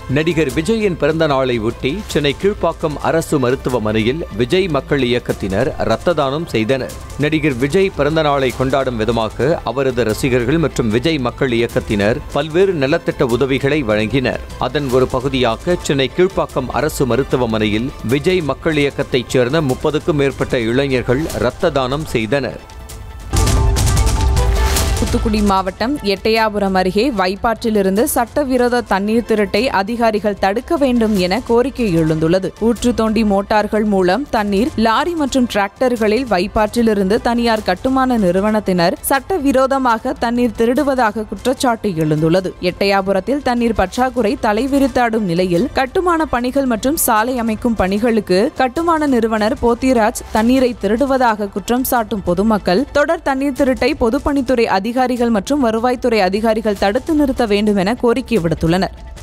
நடிகர் விஜயின் பிறந்த நாளை ஒட்டி சென்னை கீழ்ப்பாக்கம் அரசு மருத்துவமனையில் விஜய் மக்கள் இயக்கத்தினர் இரத்த தானம் செய்தனர் நடிகர் விஜய் பிறந்த நாளை கொண்டாடும் விதமாக அவரது ரசிகர்கள் மற்றும் விஜய் மக்கள் இயக்கத்தினர் பல்வேறு நலத்திட்ட உதவிகளை வழங்கினர் அதன் ஒரு பகுதியாக சென்னை கீழ்ப்பாக்கம் அரசு மருத்துவமனையில் விஜய் மக்கள் இயக்கத்தைச் சேர்ந்த முப்பதுக்கும் மேற்பட்ட இளைஞர்கள் இரத்த தானம் செய்தனர் தூத்துக்குடி மாவட்டம் எட்டயாபுரம் அருகே வைப்பாற்றிலிருந்து சட்டவிரோத தண்ணீர் திருட்டை அதிகாரிகள் தடுக்க வேண்டும் என கோரிக்கை எழுந்துள்ளது ஊற்று தோண்டி மோட்டார்கள் மூலம் தண்ணீர் லாரி மற்றும் டிராக்டர்களில் வைப்பாற்றிலிருந்து தனியார் கட்டுமான நிறுவனத்தினர் சட்டவிரோதமாக தண்ணீர் திருடுவதாக குற்றச்சாட்டு எழுந்துள்ளது எட்டயாபுரத்தில் தண்ணீர் பற்றாக்குறை தலைவிரித்தாடும் நிலையில் கட்டுமான பணிகள் மற்றும் சாலை அமைக்கும் பணிகளுக்கு கட்டுமான நிறுவனர் போத்திராஜ் தண்ணீரை திருடுவதாக குற்றம் சாட்டும் பொதுமக்கள் தொடர் தண்ணீர் திருட்டை பொதுப்பணித்துறை அதிகாரிகள் மற்றும் வருவாய்த்துறை அதிகாரிகள் தடுத்து நிறுத்த வேண்டும் என கோரிக்கை விடுத்துள்ளனர்